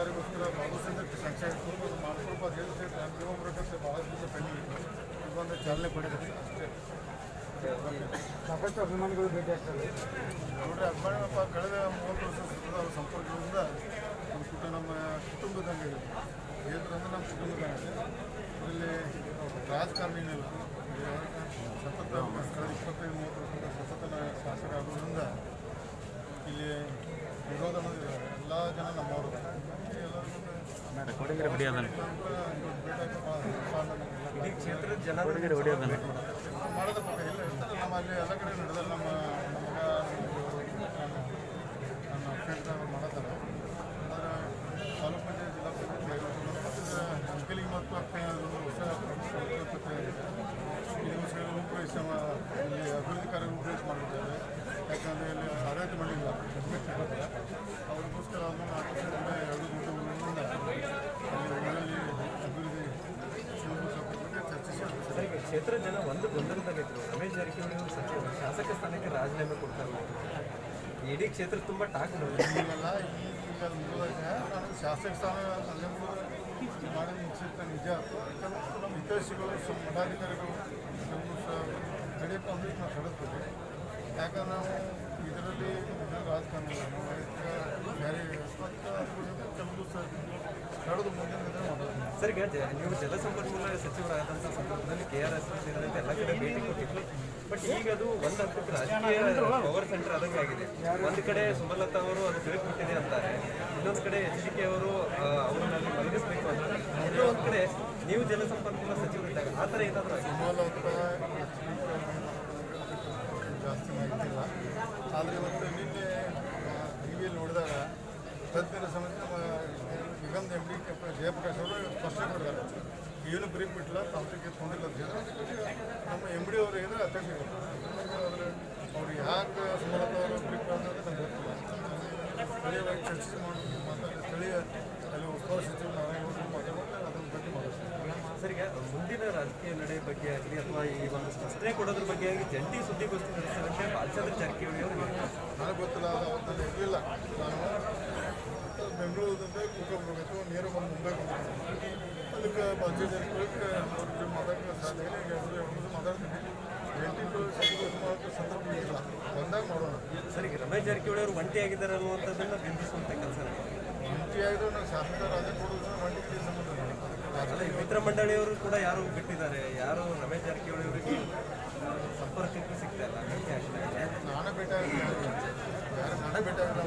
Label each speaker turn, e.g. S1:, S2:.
S1: ಕಾಮಗಾರಿಗೋಸ್ಕರ ಭಾಗವಹಿಸಿದ್ದಕ್ಕೆ ಸಂಚಯ ಮಾಡ್ಕೊಳ್ಬ ಹೇಳಿದ್ರೆ ಅಂತಿಮ ಬರೋಕ್ಕೆ ಭಾಳ ದಿವಸ ಪೆಂಡಿಂಗ್ ಇತ್ತು ಇದೊಂದು ಚಾಲನೆ ಪಡೆದಿದೆ ಅಷ್ಟೇ
S2: ಸಾಕಷ್ಟು ಅಭಿಮಾನಿಗಳು ಭೇಟಿ ಆಗ್ತಾರೆ
S1: ನೋಡ್ರಿ ಅಭಿಮಾನಪ್ಪ ಕಳೆದ ಮೂವತ್ತು ವರ್ಷ ಸುತ್ತದ ಸಂಪರ್ಕದಿಂದ ನಮ್ಮ ಕುಟುಂಬ ನಮ್ಮ ಕುಟುಂಬದಂಗೆ ಇದೆ ಹೇಳ್ರಂದ್ರೆ ನಮ್ಮ ಕುಟುಂಬದಂಗೆ ಇದರಲ್ಲಿ ರಾಜಕಾರಣಿನಿಲ್ಲ ಸತತ ಕಳೆದ ಇಪ್ಪತ್ತೈದು ಮೂವತ್ತು ವರ್ಷದ ಸತತ ಶಾಸಕ ಆಗೋದ್ರಿಂದ ಇಲ್ಲಿ ವಿರೋಧ ಅನ್ನೋದಿಲ್ಲ ಎಲ್ಲ ಜನ ನಮ್ಮವರು
S3: ರೆಕಾರ್ಡಿಂಗ್ ಹೊಡಿ ಅದನ್ನ
S1: ಇಡೀ ಕ್ಷೇತ್ರದ ಜನ
S3: ಹೊಡಿ ಅದನ್ನ
S1: ಮಾಡೋದ ಪಕ್ಕ ಇಲ್ಲ ಇರ್ತಾರೆ ನಮ್ಮ ಅಲ್ಲಿ ಎಲ್ಲ ಕಡೆ ನಡೆದಲ್ಲ ನಮ್ಮ ನಮಗ ನನ್ನ ಫ್ರೆಂಡ್ಸ್ ಮಾಡತ್ತಾರೆ ಆದರೆ ತಾಲೂಕು ಪಂಚಾಯತ್ ಜಿಲ್ಲಾ ಪಂಚಾಯತ್ ಅಂಕಲಿಗೆ ಮತ್ತು ಅಕ್ಕ ಏನಾದ್ರು ಹೊಸ ಪತ್ರ ಈ ವರ್ಷಗಳ ರೂಪುರೇಷ ಇಲ್ಲಿ ಅಭಿವೃದ್ಧಿ ಕಾರ್ಯ ರೂಪುರೇಷ ಮಾಡಿದ್ದಾರೆ ಯಾಕಂದರೆ ಇಲ್ಲಿ ಆಡಳಿತ ಮಾಡಿಲ್ಲ ಅವ್ರಿಗೋಸ್ಕರ ಅದನ್ನು ನಾಲ್ಕು ವರ್ಷದಿಂದ ಎರಡು ದೊಡ್ಡ ಊರಿನಿಂದ ಅಲ್ಲಿ ಊರಲ್ಲಿ ಅಭಿವೃದ್ಧಿ ಶುಲ್ಕ ಚರ್ಚಿಸಿದ್ದಾರೆ
S4: ಸರ್, ಈಗ ಕ್ಷೇತ್ರ ಜನ ಒಂದು ಗೊಂದಲದಲ್ಲಿದ್ರು ರಮೇಶ್ ಜಾರಕಿಹೊಳಿ ಅವರು ಸಚಿವ ಶಾಸಕ ಸ್ಥಾನಕ್ಕೆ ರಾಜೀನಾಮೆ ಕೊಡ್ತಾರೆ ಇಡೀ ಕ್ಷೇತ್ರ ತುಂಬಾ ಟಾಕ್
S1: ಈಗೆಲ್ಲ ಈಗ ಅದು ಮುಗಿದಾಗ ನನಗೆ ಶಾಸಕ ಸ್ಥಾನ ಅಲ್ಲೇ ಮಾಡಿದ ನಿಶ್ಚಿತ ನಿಜ ಕೆಲವು ನಮ್ಮ ಹಿತೈಷಿಗಳು ಸ ಮಠಾಧಿಕಾರಿಗಳು ಕೆಲವು ಸ ನಡೆಯಕ್ಕೆ ಅಂದ್ರೆ ನಾವು ತಡೆದ್ತೀವಿ ಯಾಕಂದ್ರೆ ನಾವು ಇದರಲ್ಲಿ ಇದು ರಾಜಕಾರಣ ಇಲ್ಲ. ನಾವು ಅದಕ್ಕೆ ಬೇರೆ ಮತ್ತು ಕೆಲವು ಸ ನಡೆದು ಮುಂದಿನ ಇದನ್ನ ಮಾಡೋದು
S4: ಸರ್ ಈಗ ಜ- ನೀವು ಜಲಸಂಪನ್ಮೂಲ ಸಚಿವರಾದಂಥ ಸಂದರ್ಭದಲ್ಲಿ ಕೆ ಆರ್ ಎಸ್ ಸೇರಿದಂತೆ ಎಲ್ಲ ಕಡೆ ಭೇಟಿ ಕೊಟ್ಟಿದ್ರು ಬಟ್ ಈಗ ಅದು ಒಂದು ಹಂತಕ್ಕೆ ರಾಜಕೀಯ ಪವರ್ ಸೆಂಟರ್ ಆದಂಗೆ ಆಗಿದೆ ಒಂದು ಕಡೆ ಸುಮಲತಾ ಅವರು ಅದು ಬಿಟ್ಟಿದೆ ಅಂತಾರೆ ಇನ್ನೊಂದು ಕಡೆ ಎಚ್ ಡಿ ಕೆ ಅವರು ಆ, ಅವ್ರನ್ನ ಅಲ್ಲಿ ಮಲಗಿಸ್ಬೇಕು ಅಂತಾರೆ ಎಲ್ಲೋ ಒಂದು ಕಡೆ ನೀವು ಜಲಸಂಪನ್ಮೂಲ ಸಚಿವರಿದ್ದಾಗ ಆ ಥರ ಏನಾದರೂ ಆಗಿದೆ
S1: ಮೂಲಭೂತ ಜಾಸ್ತಿ ಮಾಹಿತಿ ಇಲ್ಲ ಆದರೆ ಇವತ್ತು ನಿನ್ನೆ ಟಿ ವಿಯಲ್ಲಿ ನೋಡಿದಾಗ ತಜ್ಞರ ಸಮಿತಿ ನಮ್ಮ ನಿಗಮದ ಎಮ್ ಡಿ ಜಯಪ್ರಕಾಶ್ ಅವರು ಸ್ಪಷ್ಟ ಕೊಡ್ತಾರೆ ಏನು ಬ್ರೀಫ್ ಬಿಟ್ಟಿಲ್ಲ ತಾಂತ್ರಿಕ ತೊಗೊಂಡಿಲ್ಲ ಅಂತ ಹೇಳಿ ನಮ್ಮ ಎಮ್ ಡಿ ಅವರು ಹೇಳಿದ್ರೆ ಅಧ್ಯಕ್ಷರು ಆದರೆ ಅವ್ರು ಯಾಕೆ ಸುಮಲತಾ ಅವರು ಬ್ರೀಫ್ ಅನ್ನೋದು ನಂಗೆ ಗೊತ್ತಿಲ್ಲ ಸ್ಥಳೀಯವಾಗಿ ಚರ್ಚೆ ಮಾಡಿ ಮಾತಾಡಿ ಸ್ಥಳೀಯ ಅಲ್ಲಿ ಉಸ್ತುವಾರಿ ಸಚಿವ ನಾರಾಯಣ ಅವರು ಮಾತಾಡಿದ್ರೆ ಅದನ್ನು ಬಗ್ಗೆ ಮಾತಾಡ್ತಾರೆ
S4: ಸರ್ ಈಗ ಮುಂದಿನ ರಾಜಕೀಯ ನಡೆ ಬಗ್ಗೆ ಆಗಲಿ ಅಥವಾ ಈ ಒಂದು ಸ್ಪಷ್ಟನೆ ಕೊಡೋದ್ರ ಬಗ್ಗೆ ಆಗಲಿ ಜಂಟಿ ಸುದ್ದಿಗೋಷ್ಠಿ ನಡೆಸುವಂತೆ ಬಾಲಚಂದ್ರ ಜಾರಕಿಹೊಳಿ ಅವರು ಹೇಳಿದ್ದಾರೆ.
S1: ನನಗೆ ಗೊತ್ತಿಲ್ಲ ಅದು ಅವತ್ತು ನಾನು ಇರಲಿಲ್ಲ ನಾನು ಬೆಂಗಳೂರಿಂದ ಕೂತ್ಕೊಂಡು ಹೋಗಿತ್ತು ನೇರ ಬಂದು ಮುಂಬೈ ಬಂದಿದ್ದೆ ಅದಕ್ಕೆ ಬಜೆಟ್ ಜಾರಕಿಹೊಳಿಗೆ ಅವ್ರ ಜೊತೆ ಮಾತಾಡೋಕ್ಕೆ ಸಾಧ್ಯ ಇಲ್ಲ ಈಗ ಎರಡು ಎರಡು ಮಾತಾಡ್ತೀನಿ ಎಂಟು ಸಚಿವ ಮಾಡೋಕ್ಕೆ ಸಂದರ್ಭ ಇಲ್ಲ ಬಂದಾಗ ಮಾಡೋಣ
S4: ಸರ್ ಈಗ ರಮೇಶ್ ಜಾರಕಿಹೊಳಿ ಅವರು ಒಂಟಿ ಆಗಿದ್ದಾರೆ ಅನ್ನುವಂಥದ್ದನ್ನ ಬಿಂಬಿಸುವಂತ ಕೆಲಸ
S1: ಎಂಟಿ ಆಗಿದ್ರು ನಾನು ಶಾಸಕ ರಾಜ್ಯ ಕೊಡೋದು ಮಂಡಿಗೆ ಸಂಬಂಧ ಇಲ್ಲ.
S4: ಅಲ್ಲ ಈ ಮಿತ್ರ ಮಂಡಳಿಯವರು ಕೂಡ ಯಾರು ಬಿಟ್ಟಿದ್ದಾರೆ ಯಾರು ರಮೇಶ್ ಜಾರಕಿಹೊಳಿ ಅವರಿಗೆ ಸಂಪರ್ಕಕ್ಕೆ ಸಿಗ್ತಾ ಇಲ್ಲ ಭೇಟಿ ಆಗ್ತಾ ಇಲ್ಲ
S1: ನಾನೇ ಭೇಟಿ ಆಗಿಲ್ಲ ಯಾರು ನಾನೇ ಭೇಟಿ ಆಗಿಲ್ಲ